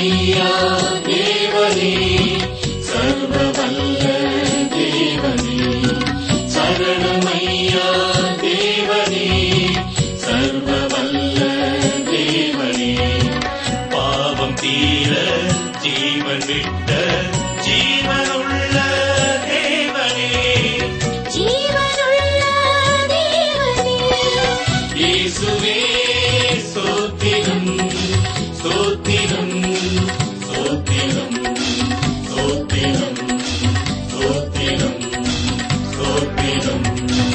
சரணமையா தேவனே சர்வ வல்ல தேவனே சரணமையா தேவனே சர்வ வல்ல தேவனே பாவம் தீர ஜீவன் விட்ட ஜீவனுள்ள தேவனே ஜீவனுள்ள தேவனே இயேசுவே ஸ்தோத்திரம் ஸ்தோத்திரம் ஸ்தோத்திரம் ஸ்தோத்திரம் ஸ்தோத்திரம் ஸ்தோத்திரம்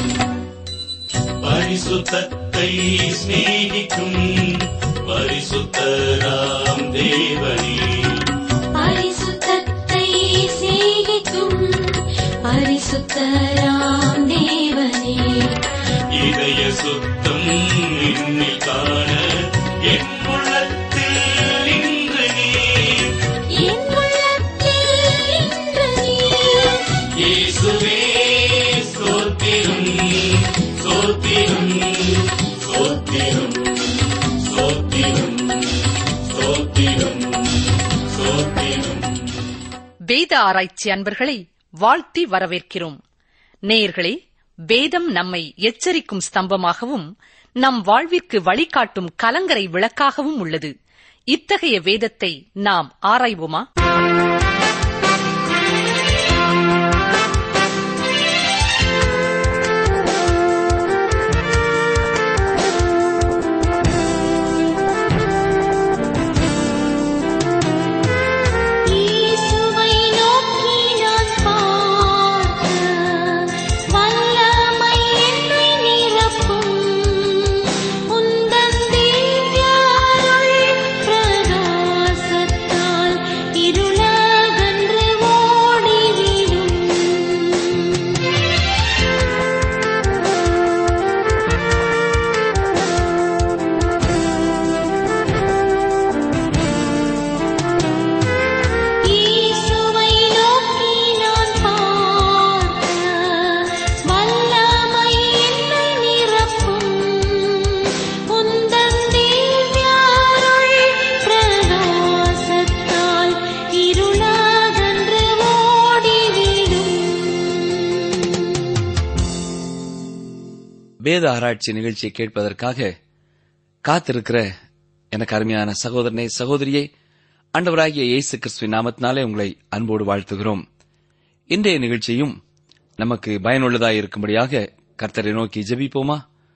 பரிசுத்தத்தை சிநேகிக்கும் பரிசுத்தராம் தேவனே பரிசுத்தத்தை சேகிக்கும் பரிசுத்தராம் தேவனே இதய சுத்தம் என்னில் காண என் உள்ளத்தில் இன்று நீர் என் உள்ளத்தில் இன்று நீர் இயேசுவே ஸ்தோத்திரம் ஸ்தோத்திரம் ஸ்தோத்திரம் ஸ்தோத்திரம் ஸ்தோத்திரம் ஸ்தோத்திரம் வேத ஆராய்ச்சி அன்பர்களை வாழ்த்தி வரவேற்கிறோம் நேயர்களே வேதம் நம்மை எச்சரிக்கும் ஸ்தம்பமாகவும் நம் வாழ்விற்கு வழிகாட்டும் கலங்கரை விளக்காகவும் உள்ளது இத்தகைய வேதத்தை நாம் ஆராய்வோமா இயேசுவை நோக்கி நான் பார்க்க வல்லமை என்னை நிரப்பும் உந்தன் திவ்யாருள் பிரகாசத்தால் இருளகன்று ஓடிவிடும் இயேசுவை நோக்கி நான் பார்க்க வல்லமை என்னை நிரப்பும் உந்தன் திவ்யாருள் பிரகாசத்தால் இருளாகன்று ஓடிவிடும் வேத ஆராய்ச்சி நிகழ்ச்சியை கேட்பதற்காக காத்திருக்கிற எனக்கு அருமையான சகோதரனே சகோதரியே ஆண்டவராகிய இயேசு கிறிஸ்துவின் நாமத்தினாலே உங்களை அன்போடு வாழ்த்துகிறோம் இன்றைய நிகழ்ச்சியும் நமக்கு பயனுள்ளதாய் இருக்கும்படியாக கர்த்தரை நோக்கி ஜெபிப்போமா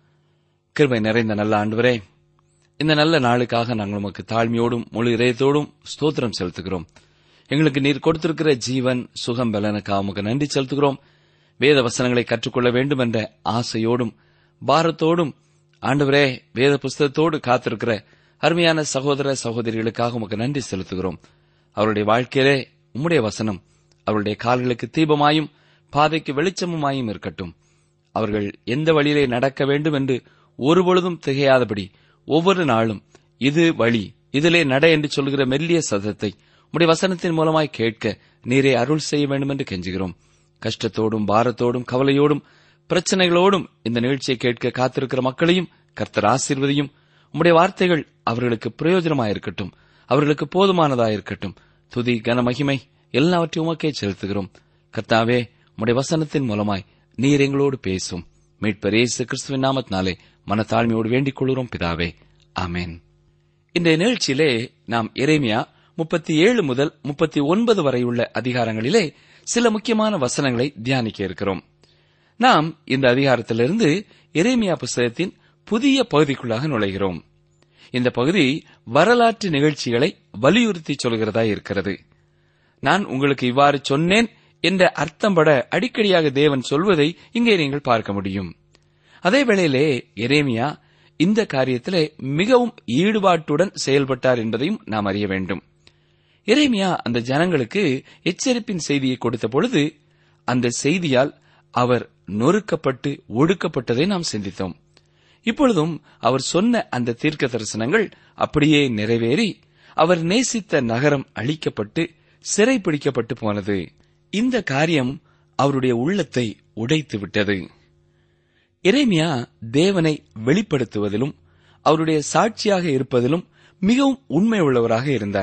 கிருபை நிறைந்த நல்ல ஆண்டவரே இந்த நல்ல நாளுக்காக நாங்கள் உமக்கு தாழ்மையோடும் முழு இதயத்தோடும் ஸ்தோத்திரம் செலுத்துகிறோம் எங்களுக்கு நீர் கொடுத்திருக்கிற ஜீவன் சுகம் பலனுக்காக உமக்கு நன்றி செலுத்துகிறோம் வேத வசனங்களை கற்றுக்கொள்ள வேண்டும் என்ற ஆசையோடும் பாரத்தோடும் ஆண்டவரே வேத புஸ்தகத்தோடு காத்திருக்கிற அருமையான சகோதர சகோதரிகளுக்காக உமக்கு நன்றி செலுத்துகிறோம் அவருடைய வாழ்க்கையிலே உம்முடைய வசனம் அவருடைய கால்களுக்கு தீபமாயும் பாதைக்கு வெளிச்சமுமாயும் இருக்கட்டும் அவர்கள் எந்த வழியிலே நடக்க வேண்டும் என்று ஒருபொழுதும் திகையாதபடி ஒவ்வொரு நாளும் இது வழி இதிலே நட என்று சொல்கிற மெல்லிய சதத்தை உம்முடைய வசனத்தின் மூலமாய் கேட்க நீரே அருள் செய்ய வேண்டும் என்று கெஞ்சுகிறோம் கஷ்டத்தோடும் பாரத்தோடும் கவலையோடும் பிரச்சனைகளோடும் இந்த நிகழ்ச்சியை கேட்க காத்திருக்கிற மக்களையும் கர்த்தர் ஆசீர்வதியும் உம்முடைய வார்த்தைகள் அவர்களுக்கு பிரயோஜனமாயிருக்கட்டும் அவர்களுக்கு போதுமானதாயிருக்கட்டும் துதி கன மகிமை எல்லாவற்றையும் உமக்கே செலுத்துகிறோம் கர்த்தாவே உம்முடைய வசனத்தின் மூலமாய் நீர் எங்களோடு பேசும் மீட்பர் இயேசு கிறிஸ்துவின் நாமத்தினாலே மனத்தாழ்மையோடு வேண்டிக் கொள்கிறோம் பிதாவே ஆமென் இன்றைய நிகழ்ச்சியிலே நாம் எரேமியா முப்பத்தி ஏழு முதல் முப்பத்தி ஒன்பது வரையுள்ள அதிகாரங்களிலே சில முக்கியமான வசனங்களை தியானிக்க இருக்கிறோம் நாம் இந்த அதிகாரத்திலிருந்து எரேமியா புஸ்தகத்தின் புதிய பகுதிக்குள்ளாக நுழைகிறோம் இந்த பகுதி வரலாற்று நிகழ்ச்சிகளை வலியுறுத்தி சொல்கிறதா இருக்கிறது நான் உங்களுக்கு இவ்வாறு சொன்னேன் என்ற அர்த்தம்பட அடிக்கடியாக தேவன் சொல்வதை இங்கே நீங்கள் பார்க்க முடியும் அதே வேளையிலே எரேமியா இந்த காரியத்திலே மிகவும் ஈடுபாட்டுடன் செயல்பட்டார் என்பதையும் நாம் அறிய வேண்டும் எரேமியா அந்த ஜனங்களுக்கு எச்சரிப்பின் செய்தியை கொடுத்த பொழுது அந்த செய்தியால் அவர் நொறுக்கப்பட்டு ஒடுக்கப்பட்டதை நாம் சிந்தித்தோம் இப்பொழுதும் அவர் சொன்ன அந்த தீர்க்க தரிசனங்கள் அப்படியே நிறைவேறி அவர் நேசித்த நகரம் அழிக்கப்பட்டு சிறைப்பிடிக்கப்பட்டு போனது இந்த காரியம் அவருடைய உள்ளத்தை உடைத்து விட்டது எரேமியா தேவனை வெளிப்படுத்துவதிலும் அவருடைய சாட்சியாக இருப்பதிலும் மிகவும் உண்மை உள்ளவராக இருந்தார்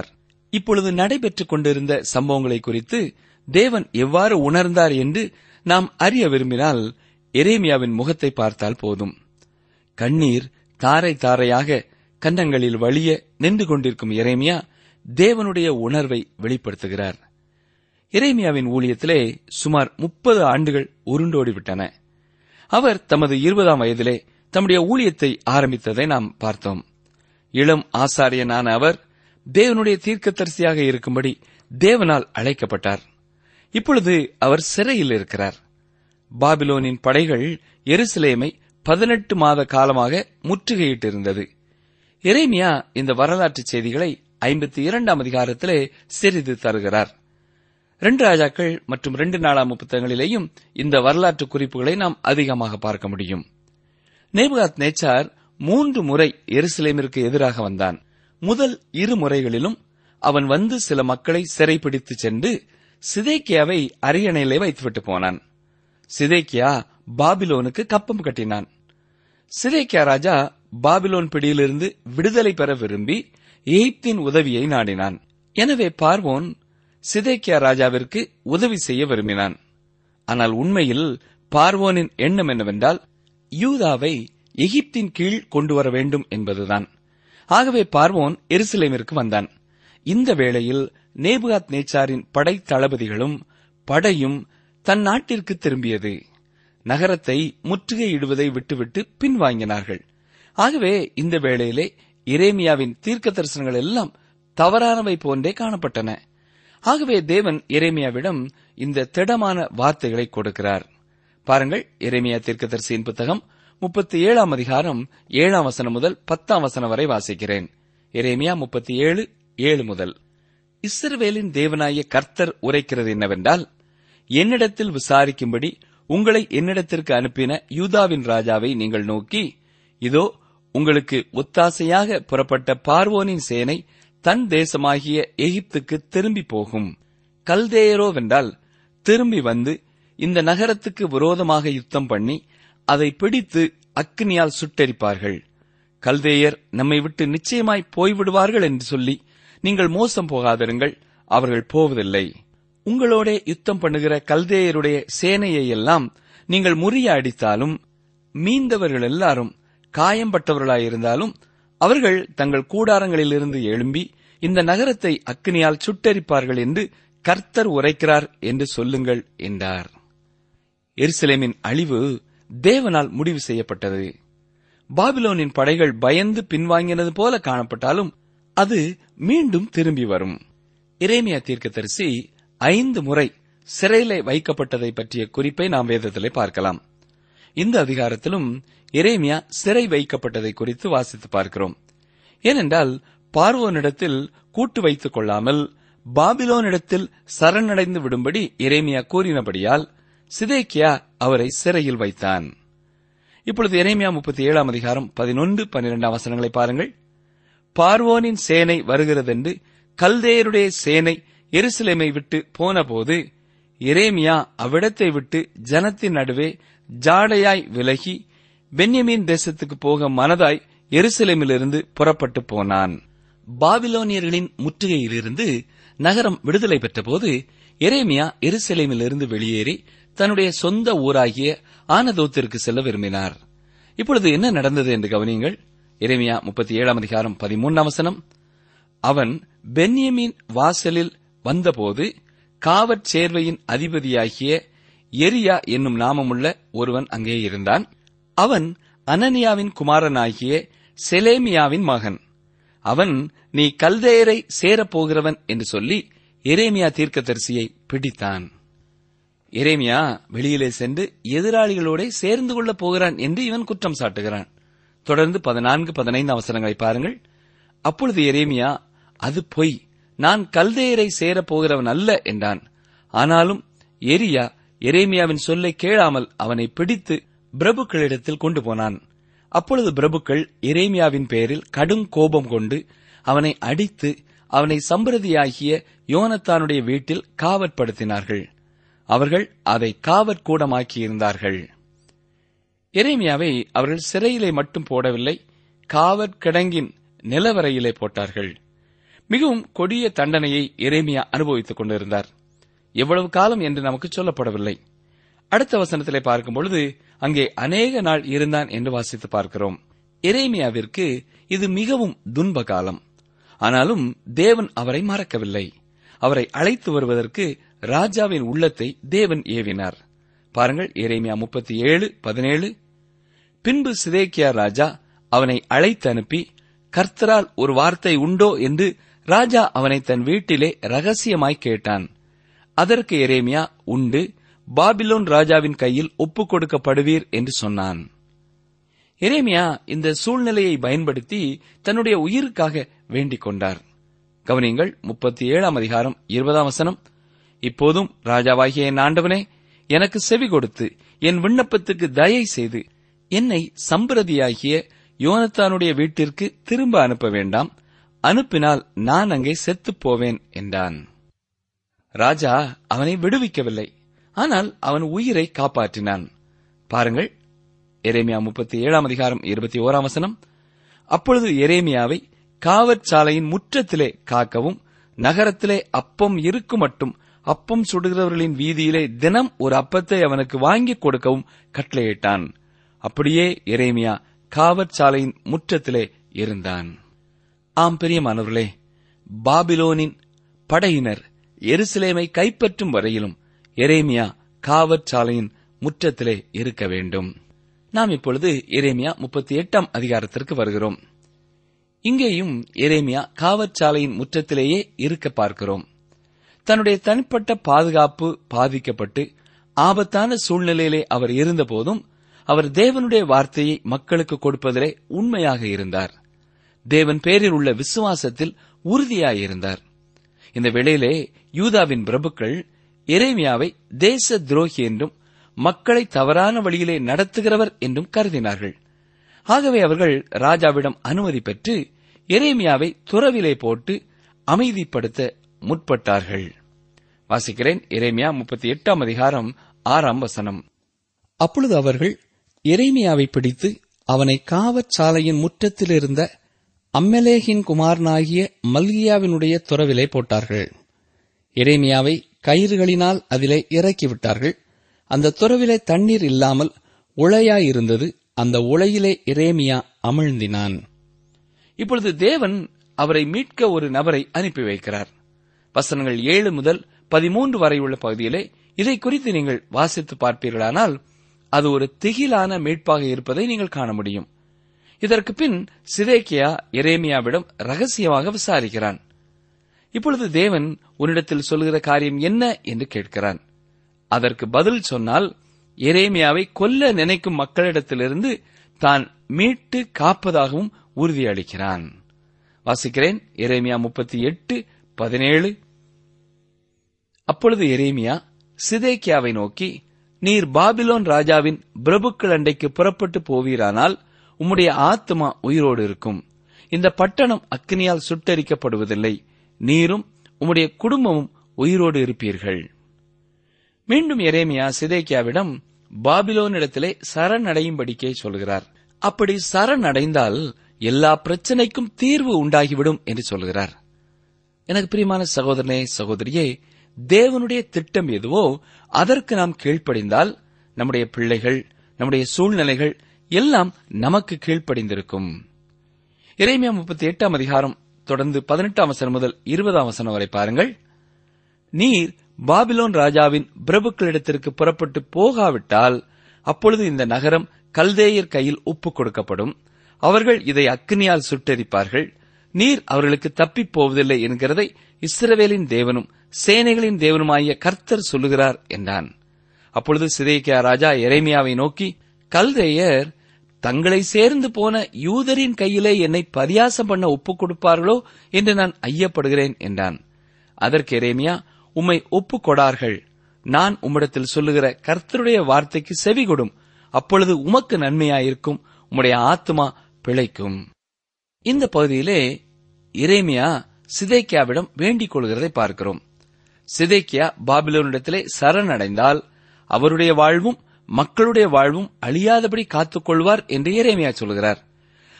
இப்பொழுது நடைபெற்றுக் கொண்டிருந்த சம்பவங்களை குறித்து தேவன் எவ்வாறு உணர்ந்தார் என்று நாம் அறிய விரும்பினால் எரேமியாவின் முகத்தை பார்த்தால் போதும் கண்ணீர் தாரை தாரையாக கன்னங்களில் வழிய நின்று கொண்டிருக்கும் எரேமியா தேவனுடைய உணர்வை வெளிப்படுத்துகிறார் எரேமியாவின் ஊழியத்திலே சுமார் முப்பது ஆண்டுகள் உருண்டோடிவிட்டன அவர் தமது இருபதாம் வயதிலே தம்முடைய ஊழியத்தை ஆரம்பித்ததை நாம் பார்த்தோம் இளம் ஆசாரியனான அவர் தேவனுடைய தீர்க்கதரிசியாக இருக்கும்படி தேவனால் அழைக்கப்பட்டார் இப்பொழுது அவர் சிறையில் இருக்கிறார் பாபிலோனின் படைகள் எருசலேமை பதினெட்டு மாத காலமாக முற்றுகையிட்டிருந்தது எரேமியா இந்த வரலாற்று செய்திகளை ஐம்பத்தி இரண்டாம் அதிகாரத்திலே சிறிது தருகிறார் ரெண்டு ராஜாக்கள் மற்றும் ரெண்டு நாளாம் புத்தகங்களிலேயும் இந்த வரலாற்று குறிப்புகளை நாம் அதிகமாக பார்க்க முடியும் நேபுகாத் நேச்சார் மூன்று முறை எருசலேமிற்கு எதிராக வந்தான் முதல் இரு முறைகளிலும் அவன் வந்து சில மக்களை சிறைப்பிடித்து சென்று சிதேக்கியாவை அரியணையிலே வைத்துவிட்டு போனான் சிதேக்கியா பாபிலோனுக்கு கப்பம் கட்டினான் சிதேக்கியா ராஜா பாபிலோன் பிடியிலிருந்து விடுதலை பெற விரும்பி எகிப்தின் உதவியை நாடினான் எனவே பார்வோன் சிதேக்கியா ராஜாவிற்கு உதவி செய்ய விரும்பினான் ஆனால் உண்மையில் பார்வோனின் எண்ணம் என்னவென்றால் யூதாவை எகிப்தின் கீழ் கொண்டு வர வேண்டும் என்பதுதான் ஆகவே பார்வோன் எருசலேமிற்கு வந்தான் இந்த வேளையில் நேபுகாத் நேச்சாரின் படை தளபதிகளும் படையும் தன் நாட்டிற்கு திரும்பியது நகரத்தை முற்றுகையிடுவதை விட்டுவிட்டு பின்வாங்கினார்கள் ஆகவே இந்த வேளையிலே இரேமியாவின் தீர்க்க தரிசனங்கள் எல்லாம் தவறானவை போன்றே காணப்பட்டன ஆகவே தேவன் எரேமியாவிடம் இந்த திடமான வார்த்தைகளை கொடுக்கிறார் பாருங்கள் எரேமியா தீர்க்கதரிசியின் புத்தகம் முப்பத்தி ஏழாம் அதிகாரம் ஏழாம் வசனம் முதல் பத்தாம் வசனம் வரை வாசிக்கிறேன் எரேமியா முப்பத்தி ஏழு ஏழு முதல் இஸ்ரவேலின் தேவனாய கர்த்தர் உரைக்கிறது என்னவென்றால் என்னிடத்தில் விசாரிக்கும்படி உங்களை என்னிடத்திற்கு அனுப்பின யூதாவின் ராஜாவை நீங்கள் நோக்கி இதோ உங்களுக்கு ஒத்தாசையாக புறப்பட்ட பார்வோனின் சேனை தன் தேசமாகிய எகிப்துக்கு திரும்பி போகும் கல்தேயரோவென்றால் திரும்பி வந்து இந்த நகரத்துக்கு விரோதமாக யுத்தம் பண்ணி அதை பிடித்து அக்கினியால் சுட்டெரிப்பார்கள் கல்தேயர் நம்மை விட்டு நிச்சயமாய் போய்விடுவார்கள் என்று சொல்லி நீங்கள் மோசம் போகாதிருங்கள் அவர்கள் போவதில்லை உங்களோட யுத்தம் பண்ணுகிற கல்தேயருடைய சேனையை எல்லாம் நீங்கள் முறிய அடித்தாலும் மீந்தவர்கள் எல்லாரும் காயம்பட்டவர்களாயிருந்தாலும் அவர்கள் தங்கள் கூடாரங்களிலிருந்து எழும்பி இந்த நகரத்தை அக்கினியால் சுட்டெரிப்பார்கள் என்று கர்த்தர் உரைக்கிறார் என்று சொல்லுங்கள் என்றார் எருசலேமின் அழிவு தேவனால் முடிவு செய்யப்பட்டது பாபிலோனின் படைகள் பயந்து பின்வாங்கினது போல காணப்பட்டாலும் அது மீண்டும் திரும்பி வரும் இரேமியா தீர்க்கதரிசி ஐந்து முறை சிறையிலே வைக்கப்பட்டதை பற்றிய குறிப்பை நாம் வேதத்திலே பார்க்கலாம் இந்த அதிகாரத்திலும் எரேமியா சிறை வைக்கப்பட்டதை குறித்து வாசித்து பார்க்கிறோம் ஏனென்றால் பார்வோனிடத்தில் கூட்டு வைத்துக் கொள்ளாமல் பாபிலோனிடத்தில் சரணடைந்து விடும்படி எரேமியா கூறினபடியால் சிதேக்கியா அவரை சிறையில் வைத்தான் இப்பொழுது எரேமியா முப்பத்தி ஏழாம் அதிகாரம் பதினொன்று பன்னிரெண்டாம் வசனங்களை பாருங்கள் பார்வோனின் சேனை வருகிறதென்று கல்தேயருடைய சேனை எருசலேமை விட்டு போனபோது எரேமியா அவ்விடத்தை விட்டு ஜனத்தின் நடுவே ஜாடையாய் விலகி பென்யமீன் தேசத்துக்கு போக மனதாய் எருசலேமிலிருந்து புறப்பட்டு போனான் பாபிலோனியர்களின் முற்றுகையிலிருந்து நகரம் விடுதலை பெற்றபோது எரேமியா எருசலேமிலிருந்து வெளியேறி தன்னுடைய சொந்த ஊராகிய ஆனதோத்திற்கு செல்ல விரும்பினார் இப்பொழுது என்ன நடந்தது என்று கவனியுங்கள் எரேமியா முப்பத்தி ஏழாம் அதிகாரம் பதிமூன்றாம் வசனம் அவன் பென்யமீன் வாசலில் வந்தபோது காவற் சேர்வையின் அதிபதியாகிய எரியா என்னும் நாமமுள்ள ஒருவன் அங்கே இருந்தான் அவன் அனனியாவின் குமாரனாகிய செலேமியாவின் மகன் அவன் நீ கல்தேயரை சேரப்போகிறவன் என்று சொல்லி எரேமியா தீர்க்கதரிசியை பிடித்தான் எரேமியா வெளியிலே சென்று எதிராளிகளோட சேர்ந்து கொள்ளப் போகிறான் என்று இவன் குற்றம் சாட்டுகிறான் தொடர்ந்து பதினான்கு பதினைந்து அவசரங்களை பாருங்கள் அப்பொழுது எரேமியா அது பொய் நான் கல்தேயரை சேரப் போகிறவன் அல்ல என்றான் ஆனாலும் எரியா எரேமியாவின் சொல்லை கேளாமல் அவனை பிடித்து பிரபுக்களிடத்தில் கொண்டு போனான் அப்பொழுது பிரபுக்கள் எரேமியாவின் பேரில் கடும் கோபம் கொண்டு அவனை அடித்து அவனை சம்பிரதியாகிய யோனத்தானுடைய வீட்டில் காவற்படுத்தினார்கள் அவர்கள் அதை காவற்கூடமாக்கியிருந்தார்கள் எரேமியாவை அவர்கள் சிறையிலே மட்டும் போடவில்லை காவற்கிடங்கின் நிலவரையிலே போட்டார்கள் மிகவும் கொடிய தண்டனையை எரேமியா அனுபவித்துக் கொண்டிருந்தார் எவ்வளவு காலம் என்று நமக்கு சொல்லப்படவில்லை அடுத்த வசனத்திலே பார்க்கும் பொழுது அங்கே அநேக நாள் இருந்தான் என்று வாசித்து பார்க்கிறோம் எரேமியாவிற்கு இது மிகவும் துன்ப காலம் ஆனாலும் தேவன் அவரை மறக்கவில்லை அவரை அழைத்து வருவதற்கு ராஜாவின் உள்ளத்தை தேவன் ஏவினார் பாருங்கள் எரேமியா முப்பத்தி ஏழு பதினேழு பின்பு சிதேக்கியா ராஜா அவனை அழைத்து அனுப்பி கர்த்தரால் ஒரு வார்த்தை உண்டோ என்று ராஜா அவனை தன் வீட்டிலே ரகசியமாய் கேட்டான் அதற்கு எரேமியா உண்டு பாபிலோன் ராஜாவின் கையில் ஒப்புக் கொடுக்கப்படுவீர் என்று சொன்னான் எரேமியா இந்த சூழ்நிலையை பயன்படுத்தி தன்னுடைய உயிருக்காக வேண்டிக் கொண்டார் கவனியங்கள் முப்பத்தி ஏழாம் அதிகாரம் இருபதாம் வசனம் இப்போதும் ராஜாவாகிய என் ஆண்டவனே எனக்கு செவி கொடுத்து என் விண்ணப்பத்துக்கு தயை செய்து என்னை சம்பிரதியாகிய யோனத்தானுடைய வீட்டிற்கு திரும்ப அனுப்ப வேண்டாம் அனுப்பினால் நான் அங்கே செத்துப் போவேன் என்றான் ராஜா அவனை விடுவிக்கவில்லை ஆனால் அவன் உயிரை காப்பாற்றினான் பாருங்கள் எரேமியா முப்பத்தி ஏழாம் அதிகாரம் இருபத்தி ஓராம் வசனம் அப்பொழுது எரேமியாவை காவற்சாலையின் முற்றத்திலே காக்கவும் நகரத்திலே அப்பம் இருக்கும் மட்டும் அப்பம் சுடுகிறவர்களின் வீதியிலே தினம் ஒரு அப்பத்தை அவனுக்கு வாங்கிக் கொடுக்கவும் கட்டளையிட்டான் அப்படியே எரேமியா காவற்சாலையின் முற்றத்திலே இருந்தான் ஆம் பிரியமானவர்களே பாபிலோனின் படையினர் எருசலேமை கைப்பற்றும் வரையிலும் எரேமியா காவற்சாலையின் முற்றத்திலே இருக்க வேண்டும் நாம் இப்பொழுது எரேமியா முப்பத்தி எட்டாம் அதிகாரத்திற்கு வருகிறோம் இங்கேயும் எரேமியா காவற்சாலையின் முற்றத்திலேயே இருக்க பார்க்கிறோம் தன்னுடைய தனிப்பட்ட பாதுகாப்பு பாதிக்கப்பட்டு ஆபத்தான சூழ்நிலையிலே அவர் இருந்தபோதும் அவர் தேவனுடைய வார்த்தையை மக்களுக்கு கொடுப்பதிலே உண்மையாக இருந்தார் தேவன் பேரில் உள்ள விசுவாசத்தில் உறுதியாயிருந்தார் இந்த வேளையிலே யூதாவின் பிரபுக்கள் எரேமியாவை தேச துரோகி என்றும் மக்களை தவறான வழியிலே நடத்துகிறவர் என்றும் கருதினார்கள் ஆகவே அவர்கள் ராஜாவிடம் அனுமதி பெற்று எரேமியாவை துறவிலே போட்டு அமைதிப்படுத்த முற்பட்டார்கள் வாசிக்கிறேன் எரேமியா முப்பத்தி எட்டாம் அதிகாரம் ஆறாம் வசனம் அப்பொழுது அவர்கள் எரேமியாவை பிடித்து அவனை காவற்சாலையின் முற்றத்திலிருந்த அம்மெலேகின் குமாரனாகிய மல்கியாவினுடைய துறவிலே போட்டார்கள் எரேமியாவை கயிறுகளினால் அதிலே இறக்கிவிட்டார்கள் அந்த துறவிலே தண்ணீர் இல்லாமல் உளையாயிருந்தது அந்த உளையிலே எரேமியா அமிழ்ந்தினான் இப்பொழுது தேவன் அவரை மீட்க ஒரு நபரை அனுப்பி வைக்கிறார் வசனங்கள் ஏழு முதல் பதிமூன்று வரை உள்ள பகுதியிலே இதை குறித்து நீங்கள் வாசித்து பார்ப்பீர்களானால் அது ஒரு திகிலான மீட்பாக இருப்பதை நீங்கள் காண முடியும் இதற்கு பின் சிதேக்கியா எரேமியாவிடம் ரகசியமாக விசாரிக்கிறான் இப்பொழுது தேவன் உன்னிடத்தில் சொல்லுகிற காரியம் என்ன என்று கேட்கிறான் அதற்கு பதில் சொன்னால் எரேமியாவை கொல்ல நினைக்கும் மக்களிடத்திலிருந்து தான் மீட்டு காப்பதாகவும் உறுதியளிக்கிறான் வாசிக்கிறேன் எரேமியா முப்பத்தி எட்டு பதினேழு அப்பொழுது எரேமியா சிதேக்கியாவை நோக்கி நீர் பாபிலோன் ராஜாவின் பிரபுக்கள் அண்டைக்கு புறப்பட்டு போவீரானால் உம்முடைய ஆத்மா உயிரோடு இருக்கும் இந்த பட்டணம் அக்னியால் சுட்டரிக்கப்படுவதில்லை நீரும் உம்முடைய குடும்பமும் உயிரோடு இருப்பீர்கள் மீண்டும் எரேமியா சிதேக்கியாவிடம் பாபிலோனிடத்திலே சரணடையும்படிக்கே சொல்கிறார் அப்படி சரணடைந்தால் எல்லா பிரச்சனைக்கும் தீர்வு உண்டாகிவிடும் என்று சொல்கிறார் எனக்கு பிரியமான சகோதரனே சகோதரியே தேவனுடைய திட்டம் எதுவோ அதற்கு நாம் கீழ்ப்படிந்தால் நம்முடைய பிள்ளைகள் நம்முடைய சூழ்நிலைகள் எல்லாம் நமக்கு கீழ்ப்படிந்திருக்கும் இறைமையா முப்பத்தி எட்டாம் அதிகாரம் தொடர்ந்து பதினெட்டாம் வசனம் முதல் இருபதாம் வசனம் வரை பாருங்கள் நீர் பாபிலோன் ராஜாவின் பிரபுக்களிடத்திற்கு புறப்பட்டு போகாவிட்டால் அப்பொழுது இந்த நகரம் கல்தேயர் கையில் ஒப்புக் கொடுக்கப்படும் அவர்கள் இதை அக்னியால் சுட்டெரிப்பார்கள் நீர் அவர்களுக்கு தப்பிப் போவதில்லை என்கிறதை இஸ்ரவேலின் தேவனும் சேனைகளின் தேவனுமாகிய கர்த்தர் சொல்லுகிறார் என்றான் அப்பொழுது சிதேக்கியா ராஜா எரேமியாவை நோக்கி கல்தேயர் தங்களை சேர்ந்து போன யூதரின் கையிலே என்னை பரியாசம் பண்ண ஒப்புக் கொடுப்பார்களோ என்று நான் ஐயப்படுகிறேன் என்றான் அதற்கு எரேமியா உம்மை ஒப்புக் கொடார்கள் நான் உம்மிடத்தில் சொல்லுகிற கர்த்தருடைய வார்த்தைக்கு செவி கொடும் அப்பொழுது உமக்கு நன்மையாயிருக்கும் உம்முடைய ஆத்மா பிழைக்கும் இந்த பகுதியிலே இரேமியா சிதேக்கியாவிடம் வேண்டிக் கொள்கிறதை பார்க்கிறோம் சிதேக்கியா பாபிலோனிடத்திலே சரணடைந்தால் அவருடைய வாழ்வும் மக்களுடைய வாழ்வும் அழியாதபடி காத்துக் கொள்வார் என்று எரேமியா சொல்கிறார்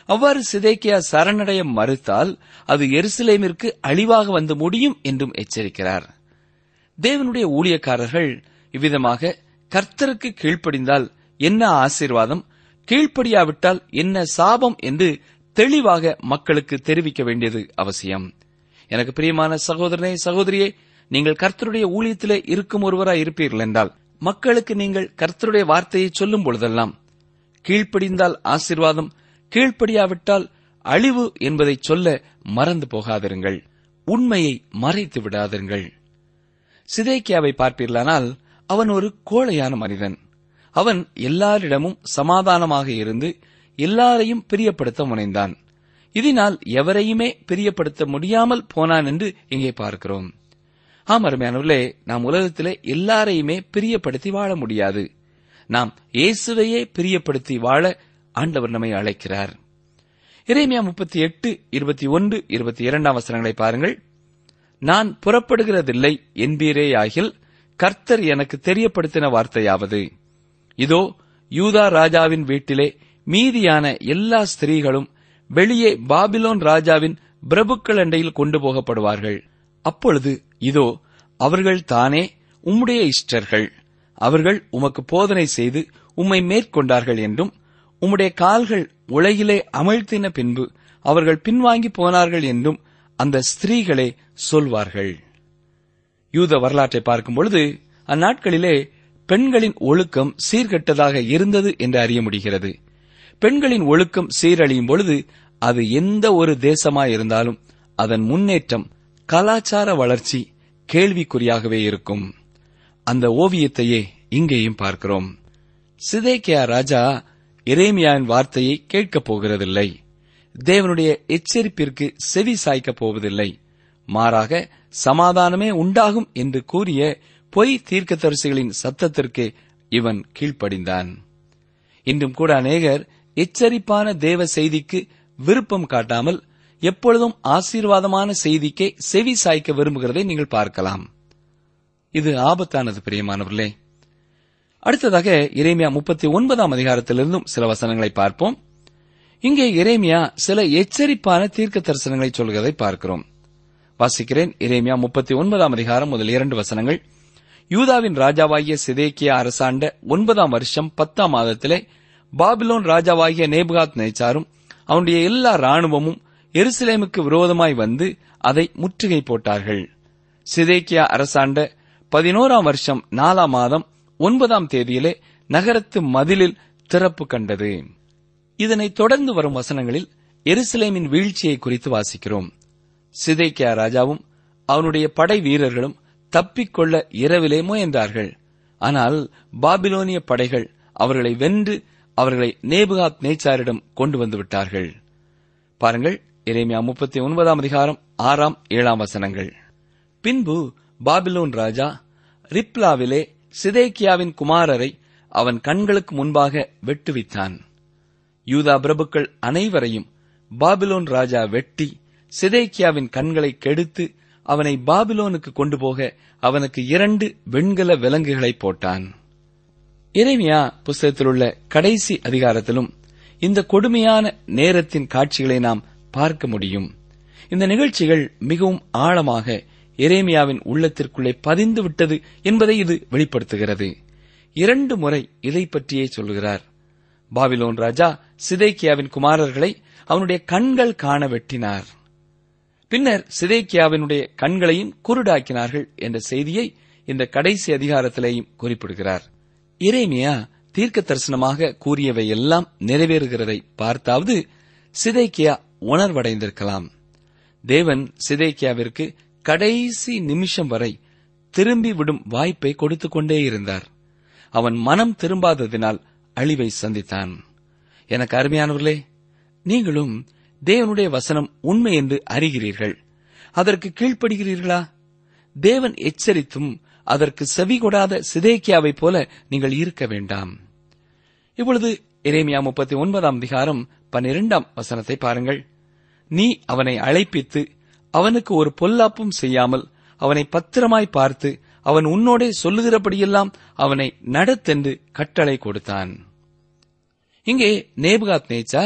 அவ்வாறு சிதைக்கியா சரணடைய மறுத்தால் அது எருசலேமிற்கு அழிவாக வந்து முடியும் என்றும் எச்சரிக்கிறார் தேவனுடைய ஊழியக்காரர்கள் இவ்விதமாக கர்த்தருக்கு கீழ்ப்படிந்தால் என்ன ஆசீர்வாதம் கீழ்ப்படியாவிட்டால் என்ன சாபம் என்று தெளிவாக மக்களுக்கு தெரிவிக்க வேண்டியது அவசியம் எனக்கு பிரியமான சகோதரனே சகோதரியே நீங்கள் கர்த்தருடைய ஊழியத்திலே இருக்கும் ஒருவராய் இருப்பீர்கள் என்றால் மக்களுக்கு நீங்கள் கர்த்தருடைய வார்த்தையை சொல்லும் பொழுதெல்லாம் கீழ்ப்படிந்தால் ஆசீர்வாதம் கீழ்ப்படியாவிட்டால் அழிவு என்பதை சொல்ல மறந்து போகாதிருங்கள் உண்மையை மறைத்து விடாதிருங்கள் சிதேக்கியாவை பார்ப்பீர்களானால் அவன் ஒரு கோழையான மனிதன் அவன் எல்லாரிடமும் சமாதானமாக இருந்து எல்லாரையும் பிரியப்படுத்த முனைந்தான் இதனால் எவரையுமே பிரியப்படுத்த முடியாமல் போனான் என்று இங்கே பார்க்கிறோம் ஆம் அருமையானவர்களே நாம் உலகத்திலே எல்லாரையுமே பிரியப்படுத்தி வாழ முடியாது நாம் இயேசுவையே பிரியப்படுத்தி வாழ ஆண்டவர் நம்மை அழைக்கிறார் இறைமையா முப்பத்தி எட்டு இருபத்தி ஒன்று இருபத்தி இரண்டாம் வசனங்களை பாருங்கள் நான் புறப்படுகிறதில்லை என்பீரேயாகில் கர்த்தர் எனக்கு தெரியப்படுத்தின வார்த்தையாவது இதோ யூதா ராஜாவின் வீட்டிலே மீதியான எல்லா ஸ்திரீகளும் வெளியே பாபிலோன் ராஜாவின் பிரபுக்கள் அண்டையில் கொண்டு போகப்படுவார்கள் அப்பொழுது இதோ அவர்கள் தானே உம்முடைய இஷ்டர்கள் அவர்கள் உமக்கு போதனை செய்து உம்மை மேற்கொண்டார்கள் என்றும் உம்முடைய கால்கள் உலகிலே அமிழ்த்தின பின்பு அவர்கள் பின்வாங்கி போனார்கள் என்றும் அந்த ஸ்திரீகளே சொல்வார்கள் யூத வரலாற்றை பார்க்கும் பொழுது அந்நாட்களிலே பெண்களின் ஒழுக்கம் சீர்கெட்டதாக இருந்தது என்று அறிய முடிகிறது பெண்களின் ஒழுக்கம் சீரழியும் பொழுது அது எந்த ஒரு தேசமாயிருந்தாலும் அதன் முன்னேற்றம் கலாச்சார வளர்ச்சி கேள்விக்குறியாகவே இருக்கும் அந்த ஓவியத்தையே இங்கேயும் பார்க்கிறோம் சிதேக்கியா ராஜா எரேமியாவின் வார்த்தையை கேட்கப் போகிறதில்லை தேவனுடைய எச்சரிப்பிற்கு செவி சாய்க்கப் போவதில்லை மாறாக சமாதானமே உண்டாகும் என்று கூறிய பொய் தீர்க்கதரிசிகளின் சத்தத்திற்கு இவன் கீழ்ப்படிந்தான் இன்றும் கூட அநேகர் எச்சரிப்பான தேவ செய்திக்கு விருப்பம் காட்டாமல் எப்பொழுதும் ஆசீர்வாதமான செய்திக்கே செவி சாய்க்க விரும்புகிறதை நீங்கள் பார்க்கலாம் இது ஆபத்தானது பிரியமானவர்களே அடுத்ததாக இறைமியா முப்பத்தி ஒன்பதாம் அதிகாரத்திலிருந்தும் சில வசனங்களை பார்ப்போம் இங்கே இறைமியா சில எச்சரிப்பான தீர்க்க தரிசனங்களை சொல்கிறதை பார்க்கிறோம் வாசிக்கிறேன் இறைமியா முப்பத்தி ஒன்பதாம் அதிகாரம் முதல் இரண்டு வசனங்கள் யூதாவின் ராஜாவாகிய சிதேக்கியா அரசாண்ட ஒன்பதாம் வருஷம் பத்தாம் மாதத்திலே பாபிலோன் ராஜாவாகிய நேபுகாத் நேச்சாரும் அவனுடைய எல்லா ராணுவமும் எருசலேமுக்கு விரோதமாய் வந்து அதை முற்றுகை போட்டார்கள் சிதேக்கியா அரசாண்ட பதினோராம் வருஷம் நாலாம் மாதம் ஒன்பதாம் தேதியிலே நகரத்து மதிலில் திறப்பு கண்டது இதனைத் தொடர்ந்து வரும் வசனங்களில் எருசலேமின் வீழ்ச்சியை குறித்து வாசிக்கிறோம் சிதைக்கியா ராஜாவும் அவனுடைய படை வீரர்களும் தப்பிக்கொள்ள இரவிலே முயன்றார்கள் ஆனால் பாபிலோனிய படைகள் அவர்களை வென்று அவர்களை நேபுகாத் நேச்சாரிடம் கொண்டு வந்து விட்டார்கள் பாருங்கள் இறைமையா முப்பத்தி ஒன்பதாம் அதிகாரம் ஆறாம் ஏழாம் வசனங்கள் பின்பு பாபிலோன் ராஜா ரிப்லாவிலே சிதேக்கியாவின் குமாரரை அவன் கண்களுக்கு முன்பாக வெட்டுவித்தான் யூதா பிரபுக்கள் அனைவரையும் பாபிலோன் ராஜா வெட்டி சிதேக்கியாவின் கண்களை கெடுத்து அவனை பாபிலோனுக்கு கொண்டு போக அவனுக்கு இரண்டு வெண்கல விலங்குகளை போட்டான் இறைமியா புஸ்தகத்தில் உள்ள கடைசி அதிகாரத்திலும் இந்த கொடுமையான நேரத்தின் காட்சிகளை நாம் பார்க்க முடியும் இந்த நிகழ்ச்சிகள் மிகவும் ஆழமாக எரேமியாவின் உள்ளத்திற்குள்ளே பதிந்து விட்டது என்பதை இது வெளிப்படுத்துகிறது இரண்டு முறை இதை பற்றியே சொல்கிறார் பாபிலோன் ராஜா சிதைக்கியாவின் குமாரர்களை அவனுடைய கண்கள் காண வெட்டினார் பின்னர் சிதைக்கியாவினுடைய கண்களையும் குருடாக்கினார்கள் என்ற செய்தியை இந்த கடைசி அதிகாரத்திலேயும் குறிப்பிடுகிறார் இரேமியா தீர்க்க தரிசனமாக கூறியவை எல்லாம் நிறைவேறுகிறதை பார்த்தாவது சிதைக்கியா உணர்வடைந்திருக்கலாம் தேவன் சிதைக்கியாவிற்கு கடைசி நிமிஷம் வரை திரும்பி விடும் வாய்ப்பை கொடுத்துக் கொண்டே இருந்தார் அவன் மனம் திரும்பாததினால் அழிவை சந்தித்தான் எனக்கு அருமையானவர்களே நீங்களும் தேவனுடைய வசனம் உண்மை என்று அறிகிறீர்கள் அதற்கு கீழ்ப்படுகிறீர்களா தேவன் எச்சரித்தும் அதற்கு செவி கொடாத சிதேக்கியாவைப் போல நீங்கள் இருக்க வேண்டாம் இப்பொழுது எரேமியா முப்பத்தி ஒன்பதாம் அதிகாரம் பன்னிரெண்டாம் வசனத்தை பாருங்கள் நீ அவனை அழைப்பித்து அவனுக்கு ஒரு பொல்லாப்பும் செய்யாமல் அவனை பத்திரமாய் பார்த்து அவன் உன்னோடே சொல்லுகிறபடியெல்லாம் அவனை நடத்தென்று கட்டளை கொடுத்தான் இங்கே நேபுகாத் நேச்சார்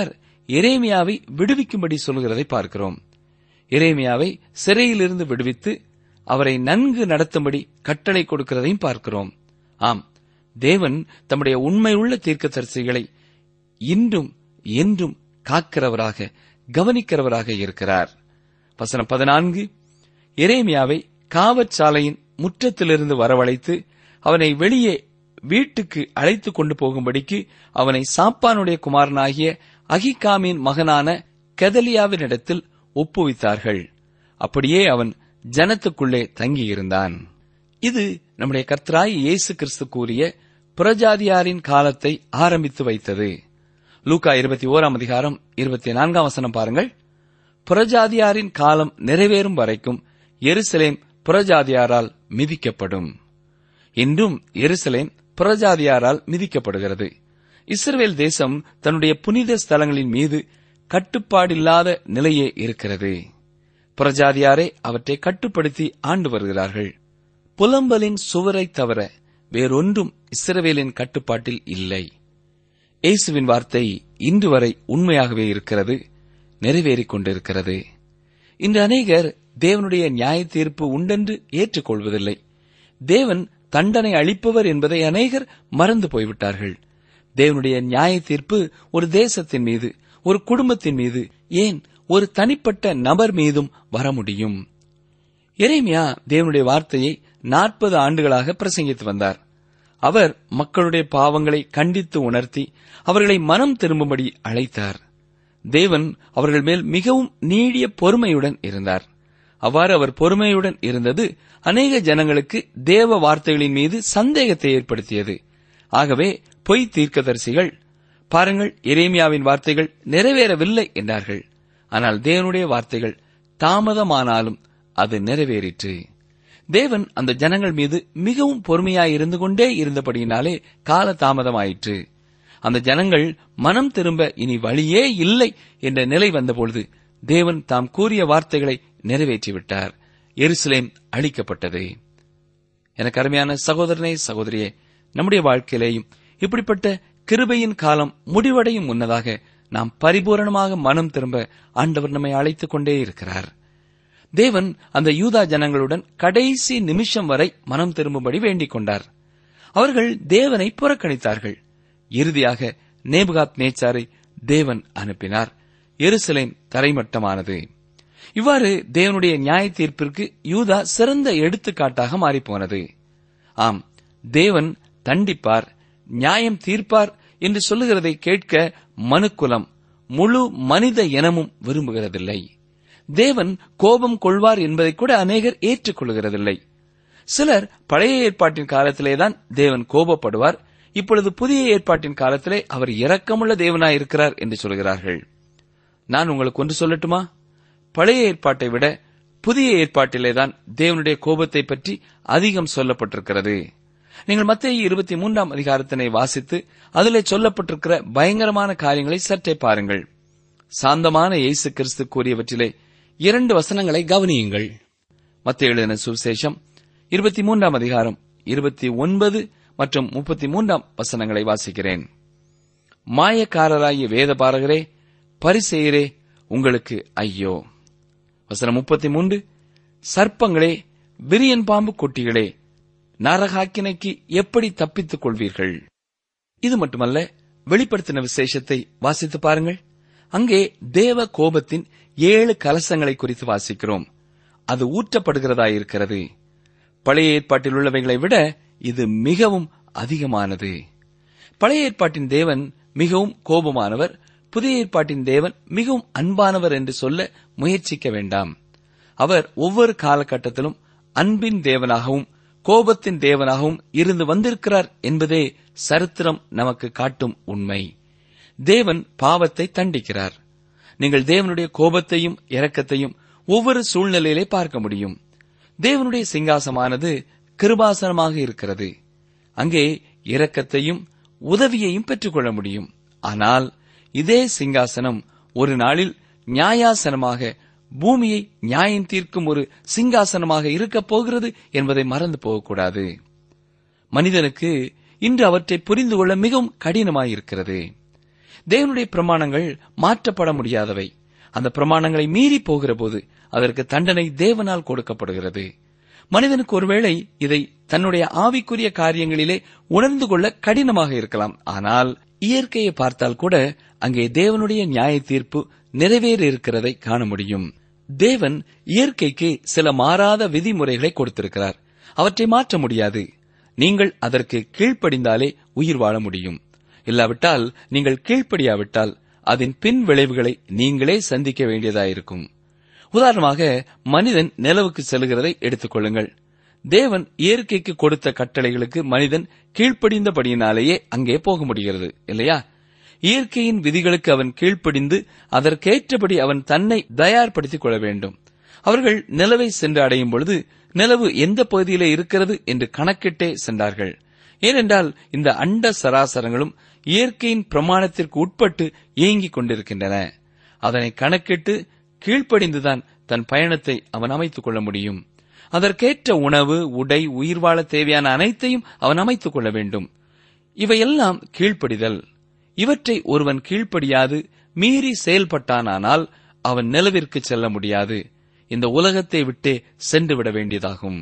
எரேமியாவை விடுவிக்கும்படி சொல்கிறதை பார்க்கிறோம் எரேமியாவை சிறையிலிருந்து விடுவித்து அவரை நன்கு நடத்தும்படி கட்டளை கொடுக்கிறதையும் பார்க்கிறோம் ஆம் தேவன் தம்முடைய உண்மையுள்ள தீர்க்கதரிசிகளை இன்றும் என்றும் காக்கிறவராக கவனிக்கிறவராக இருக்கிறார் வசனம் பதினான்கு எரேமியாவை காவற்சாலையின் முற்றத்திலிருந்து வரவழைத்து அவனை வெளியே வீட்டுக்கு அழைத்துக் கொண்டு போகும்படிக்கு அவனை சாப்பானுடைய குமாரனாகிய அகிகாமின் மகனான கெதலியாவினிடத்தில் ஒப்புவித்தார்கள் அப்படியே அவன் ஜனத்துக்குள்ளே தங்கியிருந்தான் இது நம்முடைய கர்த்தராய் இயேசு கிறிஸ்து கூறிய புறஜாதியாரின் காலத்தை ஆரம்பித்து வைத்தது லூக்கா இருபத்தி ஓராம் அதிகாரம் இருபத்தி நான்காம் வசனம் பாருங்கள் புறஜாதியாரின் காலம் நிறைவேறும் வரைக்கும் எருசலேம் புறஜாதியாரால் மிதிக்கப்படும் இன்றும் எருசலேம் புறஜாதியாரால் மிதிக்கப்படுகிறது இஸ்ரவேல் தேசம் தன்னுடைய புனித ஸ்தலங்களின் மீது கட்டுப்பாடில்லாத நிலையே இருக்கிறது புறஜாதியாரே அவற்றை கட்டுப்படுத்தி ஆண்டு வருகிறார்கள் புலம்பலின் சுவரை தவிர வேறொன்றும் இஸ்ரவேலின் கட்டுப்பாட்டில் இல்லை இயேசுவின் வார்த்தை இன்று வரை உண்மையாகவே இருக்கிறது நிறைவேறிக் கொண்டிருக்கிறது இன்று அநேகர் தேவனுடைய நியாய தீர்ப்பு உண்டென்று ஏற்றுக்கொள்வதில்லை தேவன் தண்டனை அளிப்பவர் என்பதை அநேகர் மறந்து போய்விட்டார்கள் தேவனுடைய நியாய தீர்ப்பு ஒரு தேசத்தின் மீது ஒரு குடும்பத்தின் மீது ஏன் ஒரு தனிப்பட்ட நபர் மீதும் வர முடியும் எரேமியா தேவனுடைய வார்த்தையை நாற்பது ஆண்டுகளாக பிரசங்கித்து வந்தார் அவர் மக்களுடைய பாவங்களை கண்டித்து உணர்த்தி அவர்களை மனம் திரும்பும்படி அழைத்தார் தேவன் அவர்கள் மேல் மிகவும் நீடிய பொறுமையுடன் இருந்தார் அவ்வாறு அவர் பொறுமையுடன் இருந்தது அநேக ஜனங்களுக்கு தேவ வார்த்தைகளின் மீது சந்தேகத்தை ஏற்படுத்தியது ஆகவே பொய் தீர்க்கதரிசிகள் பாருங்கள் எரேமியாவின் வார்த்தைகள் நிறைவேறவில்லை என்றார்கள் ஆனால் தேவனுடைய வார்த்தைகள் தாமதமானாலும் அது நிறைவேறிற்று தேவன் அந்த ஜனங்கள் மீது மிகவும் பொறுமையாய் இருந்து கொண்டே இருந்தபடியினாலே கால தாமதமாயிற்று அந்த ஜனங்கள் மனம் திரும்ப இனி வழியே இல்லை என்ற நிலை வந்தபொழுது தேவன் தாம் கூறிய வார்த்தைகளை நிறைவேற்றிவிட்டார் எருசலேம் அழிக்கப்பட்டது எனக்கு அருமையான சகோதரனே சகோதரியே நம்முடைய வாழ்க்கையிலேயும் இப்படிப்பட்ட கிருபையின் காலம் முடிவடையும் முன்னதாக நாம் பரிபூரணமாக மனம் திரும்ப ஆண்டவர் நம்மை அழைத்துக் கொண்டே இருக்கிறார் தேவன் அந்த யூதா ஜனங்களுடன் கடைசி நிமிஷம் வரை மனம் திரும்பும்படி வேண்டிக் கொண்டார் அவர்கள் தேவனை புறக்கணித்தார்கள் இறுதியாக நேபுகாத் நேச்சாரை தேவன் அனுப்பினார் எருசலேம் தரைமட்டமானது இவ்வாறு தேவனுடைய நியாய தீர்ப்பிற்கு யூதா சிறந்த எடுத்துக்காட்டாக மாறிப்போனது ஆம் தேவன் தண்டிப்பார் நியாயம் தீர்ப்பார் என்று சொல்லுகிறதை கேட்க மனுக்குலம் முழு மனித இனமும் விரும்புகிறதில்லை தேவன் கோபம் கொள்வார் என்பதை கூட அநேகர் ஏற்றுக்கொள்கிறதில்லை சிலர் பழைய ஏற்பாட்டின் காலத்திலேதான் தேவன் கோபப்படுவார் இப்பொழுது புதிய ஏற்பாட்டின் காலத்திலே அவர் இரக்கமுள்ள தேவனாயிருக்கிறார் என்று சொல்கிறார்கள் நான் உங்களுக்கு ஒன்று சொல்லட்டுமா பழைய ஏற்பாட்டை விட புதிய ஏற்பாட்டிலேதான் தேவனுடைய கோபத்தை பற்றி அதிகம் சொல்லப்பட்டிருக்கிறது நீங்கள் மத்திய இருபத்தி மூன்றாம் அதிகாரத்தினை வாசித்து அதிலே சொல்லப்பட்டிருக்கிற பயங்கரமான காரியங்களை சற்றே பாருங்கள் சாந்தமான இயேசு கிறிஸ்து கூறியவற்றிலே இரண்டு வசனங்களை கவனியுங்கள் மத்திய எழுதின சுவிசேஷம் இருபத்தி மூன்றாம் அதிகாரம் இருபத்தி ஒன்பது மற்றும் முப்பத்தி மூன்றாம் வசனங்களை வாசிக்கிறேன் மாயக்காரராகிய வேதபாரகரே பரிசெயரே உங்களுக்கு ஐயோ வசனம் முப்பத்தி மூன்று சர்ப்பங்களே விரியன் பாம்பு குட்டிகளே நரகாக்கினைக்கு எப்படி தப்பித்துக் கொள்வீர்கள் இது மட்டுமல்ல வெளிப்படுத்தின விசேஷத்தை வாசித்து பாருங்கள் அங்கே தேவ கோபத்தின் ஏழு கலசங்களை குறித்து வாசிக்கிறோம் அது ஊற்றப்படுகிறதாயிருக்கிறது பழைய ஏற்பாட்டில் உள்ளவைகளை விட இது மிகவும் அதிகமானது பழைய ஏற்பாட்டின் தேவன் மிகவும் கோபமானவர் புதிய ஏற்பாட்டின் தேவன் மிகவும் அன்பானவர் என்று சொல்ல முயற்சிக்க வேண்டாம் அவர் ஒவ்வொரு காலகட்டத்திலும் அன்பின் தேவனாகவும் கோபத்தின் தேவனாகவும் இருந்து வந்திருக்கிறார் என்பதே சரித்திரம் நமக்கு காட்டும் உண்மை தேவன் பாவத்தை தண்டிக்கிறார் நீங்கள் தேவனுடைய கோபத்தையும் இரக்கத்தையும் ஒவ்வொரு சூழ்நிலையிலே பார்க்க முடியும் தேவனுடைய சிங்காசமானது கிருபாசனமாக இருக்கிறது அங்கே இரக்கத்தையும் உதவியையும் பெற்றுக்கொள்ள முடியும் ஆனால் இதே சிங்காசனம் ஒரு நாளில் நியாயாசனமாக பூமியை நியாயம் தீர்க்கும் ஒரு சிங்காசனமாக இருக்கப் போகிறது என்பதை மறந்து போகக்கூடாது மனிதனுக்கு இன்று அவற்றை புரிந்து கொள்ள மிகவும் கடினமாயிருக்கிறது தேவனுடைய பிரமாணங்கள் மாற்றப்பட முடியாதவை அந்த பிரமாணங்களை மீறி போகிற போது அதற்கு தண்டனை தேவனால் கொடுக்கப்படுகிறது மனிதனுக்கு ஒருவேளை இதை தன்னுடைய ஆவிக்குரிய காரியங்களிலே உணர்ந்து கொள்ள கடினமாக இருக்கலாம் ஆனால் இயற்கையை பார்த்தால் கூட அங்கே தேவனுடைய நியாய தீர்ப்பு நிறைவேற இருக்கிறதை காண முடியும் தேவன் இயற்கைக்கு சில மாறாத விதிமுறைகளை கொடுத்திருக்கிறார் அவற்றை மாற்ற முடியாது நீங்கள் அதற்கு கீழ்ப்படிந்தாலே உயிர் வாழ முடியும் இல்லாவிட்டால் நீங்கள் கீழ்ப்படியாவிட்டால் அதன் பின் விளைவுகளை நீங்களே சந்திக்க வேண்டியதாயிருக்கும் உதாரணமாக மனிதன் நிலவுக்கு செல்கிறதை எடுத்துக் கொள்ளுங்கள் தேவன் இயற்கைக்கு கொடுத்த கட்டளைகளுக்கு மனிதன் கீழ்ப்படிந்தபடியினாலேயே அங்கே போக முடிகிறது இல்லையா இயற்கையின் விதிகளுக்கு அவன் கீழ்ப்படிந்து அதற்கேற்றபடி அவன் தன்னை தயார்படுத்திக் கொள்ள வேண்டும் அவர்கள் நிலவை சென்று அடையும் பொழுது நிலவு எந்த பகுதியிலே இருக்கிறது என்று கணக்கிட்டே சென்றார்கள் ஏனென்றால் இந்த அண்ட சராசரங்களும் இயற்கையின் பிரமாணத்திற்கு உட்பட்டு இயங்கிக் கொண்டிருக்கின்றன அதனை கணக்கிட்டு கீழ்ப்படிந்துதான் தன் பயணத்தை அவன் அமைத்துக் கொள்ள முடியும் அதற்கேற்ற உணவு உடை உயிர் வாழ தேவையான அனைத்தையும் அவன் அமைத்துக் கொள்ள வேண்டும் இவையெல்லாம் கீழ்ப்படிதல் இவற்றை ஒருவன் கீழ்ப்படியாது மீறி செயல்பட்டானானால் அவன் நிலவிற்கு செல்ல முடியாது இந்த உலகத்தை விட்டே சென்று விட வேண்டியதாகும்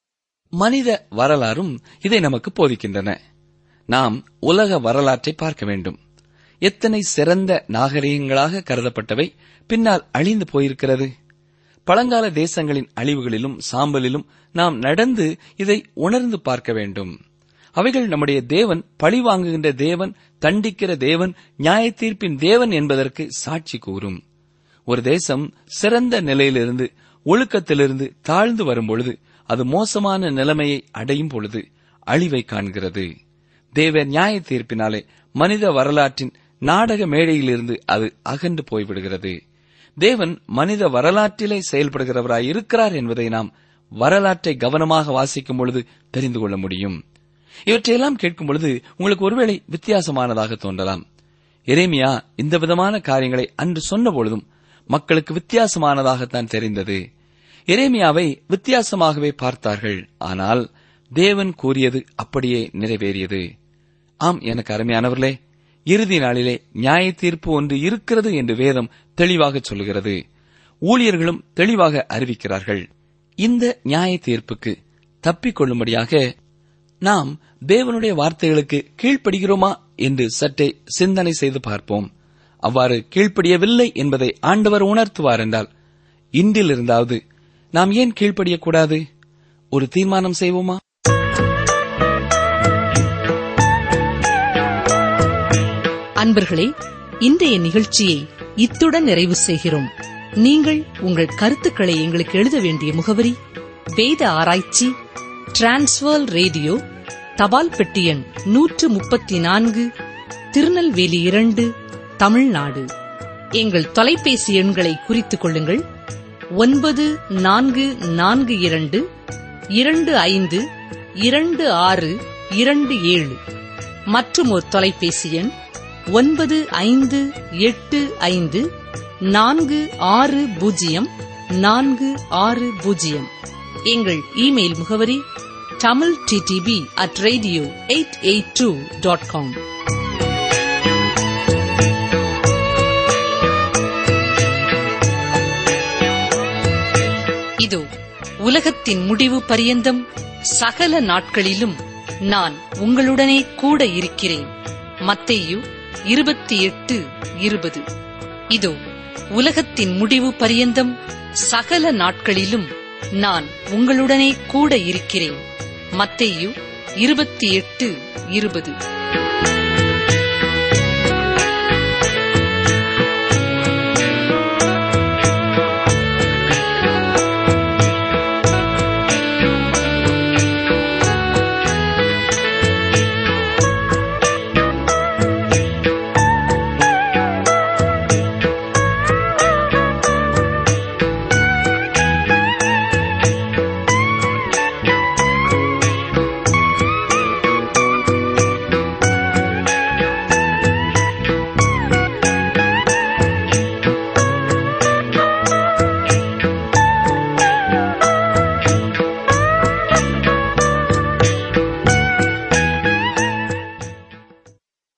மனித வரலாறும் இதை நமக்கு போதிக்கின்றன நாம் உலக வரலாற்றை பார்க்க வேண்டும் எத்தனை சிறந்த நாகரிகங்களாக கருதப்பட்டவை பின்னால் அழிந்து போயிருக்கிறது பழங்கால தேசங்களின் அழிவுகளிலும் சாம்பலிலும் நாம் நடந்து இதை உணர்ந்து பார்க்க வேண்டும் அவைகள் நம்முடைய தேவன் பழி வாங்குகின்ற தேவன் தண்டிக்கிற தேவன் நியாய தீர்ப்பின் தேவன் என்பதற்கு சாட்சி கூறும் ஒரு தேசம் சிறந்த நிலையிலிருந்து ஒழுக்கத்திலிருந்து தாழ்ந்து வரும்பொழுது அது மோசமான நிலைமையை அடையும் பொழுது அழிவை காண்கிறது தேவ நியாய தீர்ப்பினாலே மனித வரலாற்றின் நாடக மேடையிலிருந்து அது அகன்று போய்விடுகிறது தேவன் மனித வரலாற்றிலே செயல்படுகிறவராய் இருக்கிறார் என்பதை நாம் வரலாற்றை கவனமாக வாசிக்கும் பொழுது தெரிந்து கொள்ள முடியும் இவற்றையெல்லாம் கேட்கும் பொழுது உங்களுக்கு ஒருவேளை வித்தியாசமானதாக தோன்றலாம் எரேமியா இந்த விதமான காரியங்களை அன்று சொன்ன பொழுதும் மக்களுக்கு வித்தியாசமானதாகத்தான் தெரிந்தது எரேமியாவை வித்தியாசமாகவே பார்த்தார்கள் ஆனால் தேவன் கூறியது அப்படியே நிறைவேறியது ஆம் எனக்கு அருமையானவர்களே இறுதி நாளிலே நியாய தீர்ப்பு ஒன்று இருக்கிறது என்று வேதம் தெளிவாக சொல்கிறது ஊழியர்களும் தெளிவாக அறிவிக்கிறார்கள் இந்த நியாய தீர்ப்புக்கு தப்பிக்கொள்ளும்படியாக நாம் தேவனுடைய வார்த்தைகளுக்கு கீழ்ப்படுகிறோமா என்று சற்றே சிந்தனை செய்து பார்ப்போம் அவ்வாறு கீழ்ப்படியவில்லை என்பதை ஆண்டவர் உணர்த்துவார் என்றால் இன்றிலிருந்தாவது நாம் ஏன் கீழ்ப்படியக்கூடாது ஒரு தீர்மானம் செய்வோமா அன்பர்களே இன்றைய நிகழ்ச்சியை இத்துடன் நிறைவு செய்கிறோம் நீங்கள் உங்கள் கருத்துக்களை எங்களுக்கு எழுத வேண்டிய முகவரி வேத ஆராய்ச்சி டிரான்ஸ்வர் ரேடியோ தபால் பெட்டி எண் நூற்று முப்பத்தி நான்கு திருநெல்வேலி இரண்டு தமிழ்நாடு எங்கள் தொலைபேசி எண்களை குறித்துக் கொள்ளுங்கள் ஒன்பது நான்கு நான்கு இரண்டு இரண்டு ஐந்து இரண்டு ஆறு இரண்டு ஏழு மற்றும் ஒரு தொலைபேசி எண் ஒன்பது ஐந்து எட்டு ஐந்து நான்கு ஆறு பூஜ்ஜியம் நான்கு ஆறு பூஜ்ஜியம் எங்கள் இமெயில் முகவரி Tamil DTP at radio eight eight two dot com இதோ உலகத்தின் முடிவு பரியந்தம் சகல நாட்களிலும் நான் உங்களுடனே கூட இருக்கிறேன் மத்தேயு இருபத்தி எட்டு இருபது இதோ உலகத்தின் முடிவு பரியந்தம் சகல நாட்களிலும் நான் உங்களுடனே கூட இருக்கிறேன் மத்தேயு இருபத்தி எட்டு இருபது